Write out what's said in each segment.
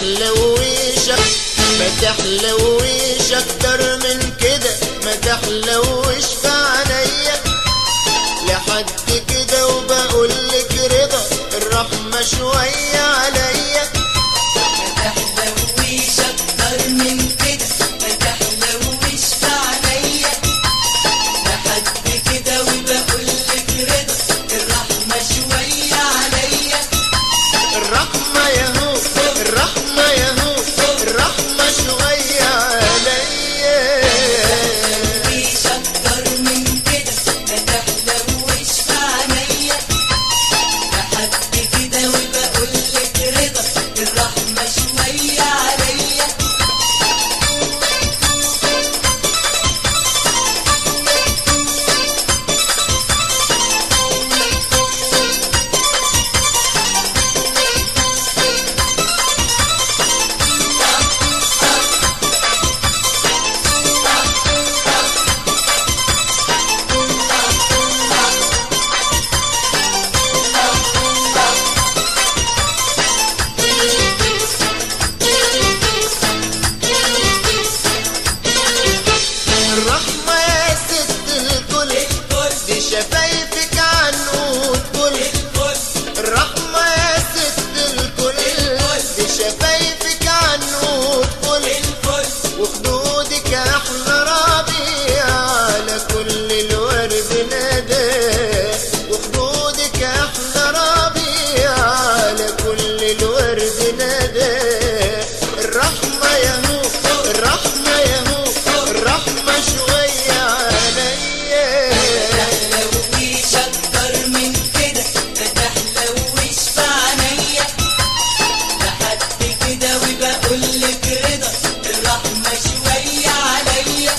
تحلويش ما تحلويش اكتر من كده ما تحلويش في عينيا لحد كده وبقول لك رضا الرحمة شوية عليا ما تحلويش اكتر من كده ما تحلويش في عينيا لحد كده وبقول لك رضا الرحمة شوية عليا الرحمة يهو الرحمة يهو الرحمة شوية عليا تحلويش اكتر من كده ما تحلويش في عينيا لحد كده وبقول لك رضا الرحمة شوية عليا الرحمة يا ست الكل دي شفايفك عنقود كل الرحمة يا ست الكل دي شفايفك عنقود كل وخدودك احلى ربيع على كل الورد نادى وخدودك احلى ربيع على كل الورد نادى الرحمة يهو الرحمة يهو الرحمة شوية عليا تحلويش اكتر من كده ما تحلويش في عينيا لحد كده وبقول لك رضا الرحمة شوية عليا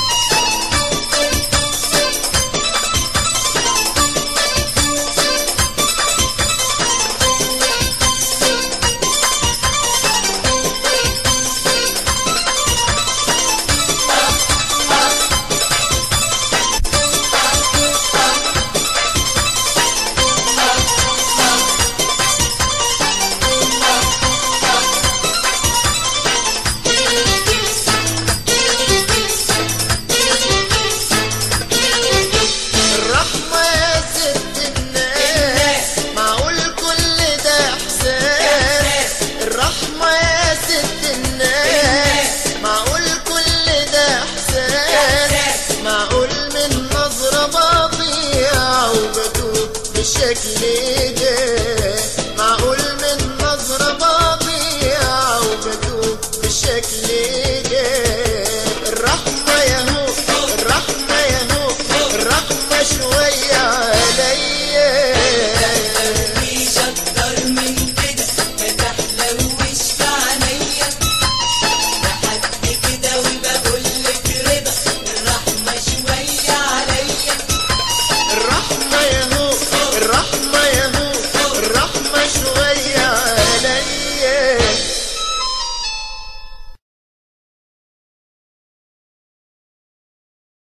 الرحمة يا ست الناس معقول كل ده احساس الرحمة يا ست الناس معقول كل ده احساس معقول من نظرة بضيع وبتوب بشكل